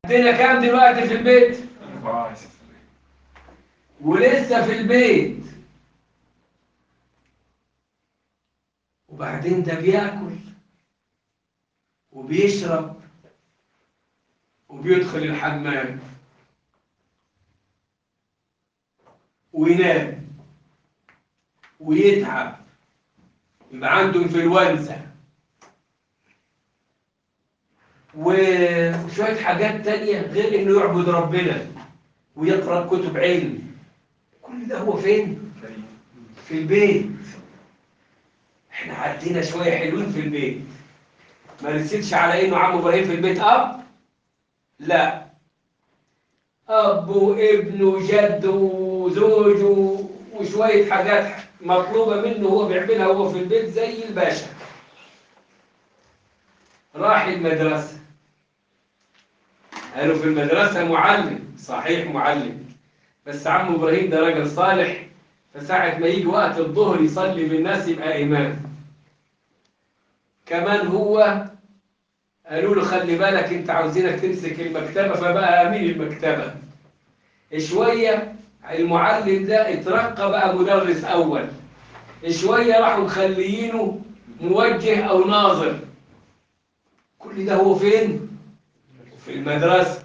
عندنا كام دلوقتي في البيت أربعة يا ست ولسه في البيت وبعدين ده بياكل وبيشرب وبيدخل الحمام وينام ويتعب يبقى عنده انفلونزا وشوية حاجات تانية غير انه يعبد ربنا ويقرأ كتب علم كل ده هو فين؟ في البيت احنا عدينا شوية حلوين في البيت ما رسيتش على انه عم ابراهيم في البيت اب لا اب وابن وجد وزوج و- وشوية حاجات مطلوبة منه هو بيعملها هو في البيت زي الباشا راح المدرسة قالوا في المدرسة معلم صحيح معلم بس عم ابراهيم ده راجل صالح فساعة ما يجي وقت الظهر يصلي بالناس يبقى إمام كمان هو قالوا له خلي بالك انت عاوزينك تمسك المكتبة فبقى أمين المكتبة شوية المعلم ده اترقى بقى مدرس أول شوية راحوا مخليينه موجه أو ناظر كل ده هو فين؟ في المدرسة